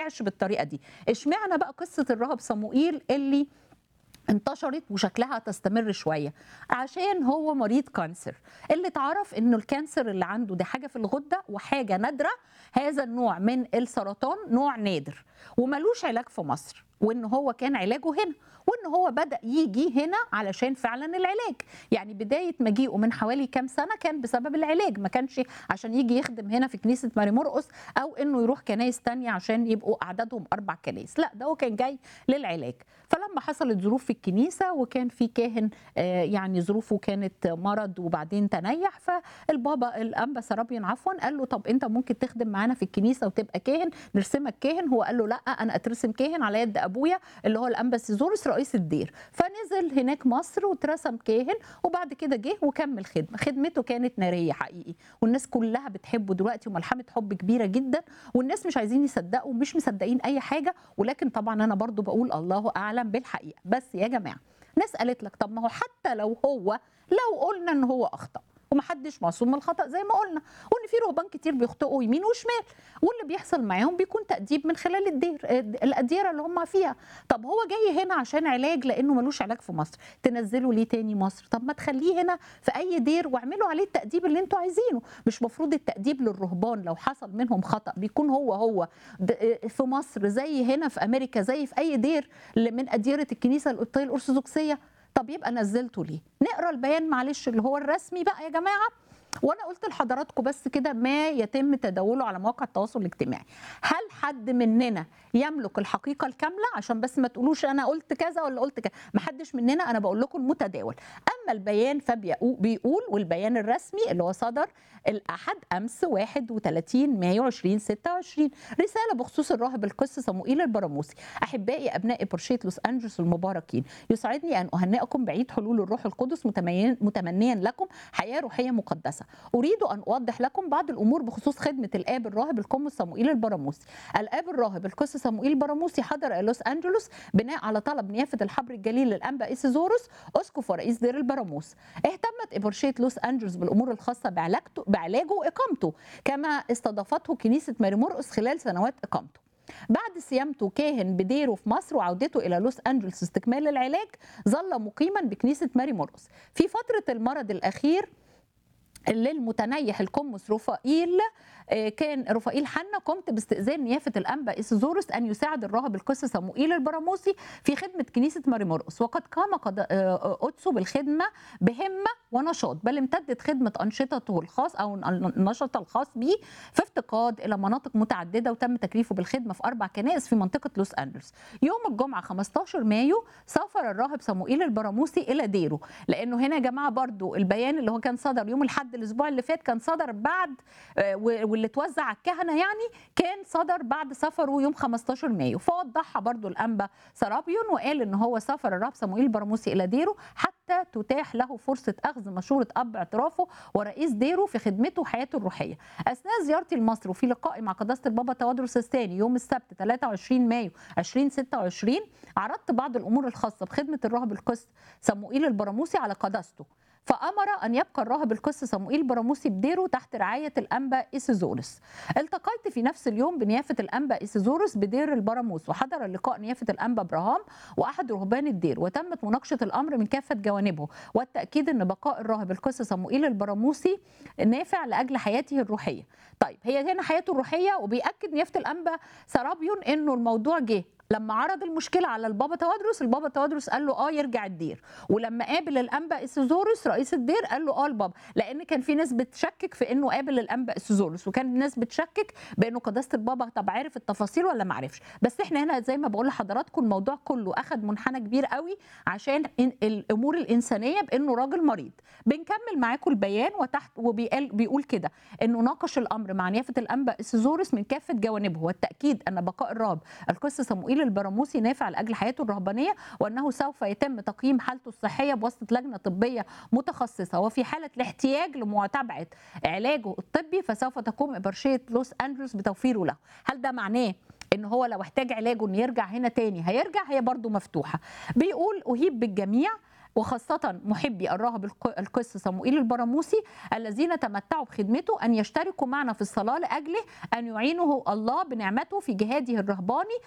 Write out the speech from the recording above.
طلعش بالطريقه دي اشمعنى بقى قصه الراهب صموئيل اللي انتشرت وشكلها تستمر شويه عشان هو مريض كانسر اللي اتعرف انه الكانسر اللي عنده دي حاجه في الغده وحاجه نادره هذا النوع من السرطان نوع نادر وملوش علاج في مصر وان هو كان علاجه هنا وان هو بدا يجي هنا علشان فعلا العلاج يعني بدايه مجيئه من حوالي كام سنه كان بسبب العلاج ما كانش عشان يجي يخدم هنا في كنيسه ماري مرقس او انه يروح كنايس تانية عشان يبقوا اعدادهم اربع كنايس لا ده هو كان جاي للعلاج فلما حصلت ظروف في الكنيسه وكان في كاهن آه، يعني ظروفه كانت مرض وبعدين تنيح فالبابا الانبا سرابيون عفوا قال له طب انت ممكن تخدم معانا في الكنيسه وتبقى كاهن نرسمك كاهن هو قال له لا انا اترسم كاهن على يد ابويا اللي هو الانبا سيزورس رئيس الدير فنزل هناك مصر واترسم كاهن وبعد كده جه وكمل خدمه خدمته كانت ناريه حقيقي والناس كلها بتحبه دلوقتي وملحمه حب كبيره جدا والناس مش عايزين يصدقوا مش مصدقين اي حاجه ولكن طبعا انا برضو بقول الله اعلم بالحقيقه بس يا جماعه ناس قالت لك طب ما هو حتى لو هو لو قلنا ان هو اخطا ومحدش معصوم من الخطا زي ما قلنا وان في رهبان كتير بيخطئوا يمين وشمال واللي بيحصل معاهم بيكون تاديب من خلال الدير الاديره اللي هم فيها طب هو جاي هنا عشان علاج لانه ملوش علاج في مصر تنزلوا ليه تاني مصر طب ما تخليه هنا في اي دير واعملوا عليه التاديب اللي انتوا عايزينه مش مفروض التاديب للرهبان لو حصل منهم خطا بيكون هو هو د- في مصر زي هنا في امريكا زي في اي دير من اديره الكنيسه القبطيه الارثوذكسيه طب يبقى نزلته ليه نقرا البيان معلش اللي هو الرسمي بقى يا جماعه وانا قلت لحضراتكم بس كده ما يتم تداوله على مواقع التواصل الاجتماعي هل حد مننا يملك الحقيقه الكامله عشان بس ما تقولوش انا قلت كذا ولا قلت كذا ما حدش مننا انا بقول لكم المتداول اما البيان فبيقول والبيان الرسمي اللي هو صدر الاحد امس 31 مايو 2026 رساله بخصوص الراهب القس صموئيل البراموسي احبائي ابناء برشيه لوس انجلوس المباركين يسعدني ان اهنئكم بعيد حلول الروح القدس متمين- متمنيا لكم حياه روحيه مقدسه اريد ان اوضح لكم بعض الامور بخصوص خدمه الاب الراهب القمص صموئيل البراموسي الاب الراهب القس صموئيل البراموسي حضر الى لوس انجلوس بناء على طلب نيافه الحبر الجليل للانبا ايسيزوروس اسقف ورئيس دير البراموس اهتمت ابرشيه لوس انجلوس بالامور الخاصه بعلاجته بعلاجه واقامته كما استضافته كنيسه ماري مرقس خلال سنوات اقامته بعد صيامته كاهن بديره في مصر وعودته الى لوس انجلوس استكمال العلاج ظل مقيما بكنيسه ماري مرقس في فتره المرض الاخير للمتنيح القمص رفائيل آه، كان رفائيل حنا قمت باستئذان نيافه الانبا اسيزوروس ان يساعد الراهب القس صموئيل البراموسي في خدمه كنيسه ماري مرقس وقد قام قد- آه، قدسه بالخدمه بهمه ونشاط بل امتدت خدمه انشطته الخاص او النشاط الخاص به في افتقاد الى مناطق متعدده وتم تكليفه بالخدمه في اربع كنائس في منطقه لوس انجلوس يوم الجمعه 15 مايو سافر الراهب صموئيل البراموسي الى ديره لانه هنا يا جماعه برضو البيان اللي هو كان صدر يوم الاحد الاسبوع اللي فات كان صدر بعد آه، و- واللي اتوزع على الكهنه يعني كان صدر بعد سفره يوم 15 مايو فوضحها برضو الانبا سرابيون وقال ان هو سافر الراهب صموئيل البراموسي الى ديره حتى تتاح له فرصه اخذ مشوره اب اعترافه ورئيس ديره في خدمته وحياته الروحيه اثناء زيارتي لمصر وفي لقائي مع قداسه البابا توادرس الثاني يوم السبت 23 مايو 2026 عرضت بعض الامور الخاصه بخدمه الراهب القس صموئيل البراموسي على قداسته فامر ان يبقى الراهب القس صموئيل براموسي بديره تحت رعايه الانبا ايسيزورس التقيت في نفس اليوم بنيافه الانبا ايسيزورس بدير البراموس وحضر اللقاء نيافه الانبا ابراهام واحد رهبان الدير وتمت مناقشه الامر من كافه جوانبه والتاكيد ان بقاء الراهب القس صموئيل البراموسي نافع لاجل حياته الروحيه طيب هي هنا حياته الروحيه وبياكد نيافه الانبا سرابيون انه الموضوع جه لما عرض المشكله على البابا توادرس البابا توادرس قال له اه يرجع الدير ولما قابل الانبا اسيزورس رئيس الدير قال له اه البابا لان كان في ناس بتشكك في انه قابل الانبا اسيزورس وكان الناس بتشكك بانه قداسه البابا طب عارف التفاصيل ولا ما عرفش بس احنا هنا زي ما بقول لحضراتكم الموضوع كله اخذ منحنى كبير قوي عشان إن- الامور الانسانيه بانه راجل مريض بنكمل معاكم البيان وتحت وبيقال بيقول كده انه ناقش الامر مع نيافه الانبا اسيزورس من كافه جوانبه والتاكيد ان بقاء الراب القس صموئيل البراموسي نافع لاجل حياته الرهبانيه وانه سوف يتم تقييم حالته الصحيه بواسطه لجنه طبيه متخصصه وفي حاله الاحتياج لمتابعه علاجه الطبي فسوف تقوم ابرشيه لوس انجلوس بتوفيره له هل ده معناه ان هو لو احتاج علاجه انه يرجع هنا تاني هيرجع هي برضو مفتوحه بيقول اهيب بالجميع وخاصة محبي الراهب الق- القس صموئيل البراموسي الذين تمتعوا بخدمته أن يشتركوا معنا في الصلاة لأجله أن يعينه الله بنعمته في جهاده الرهباني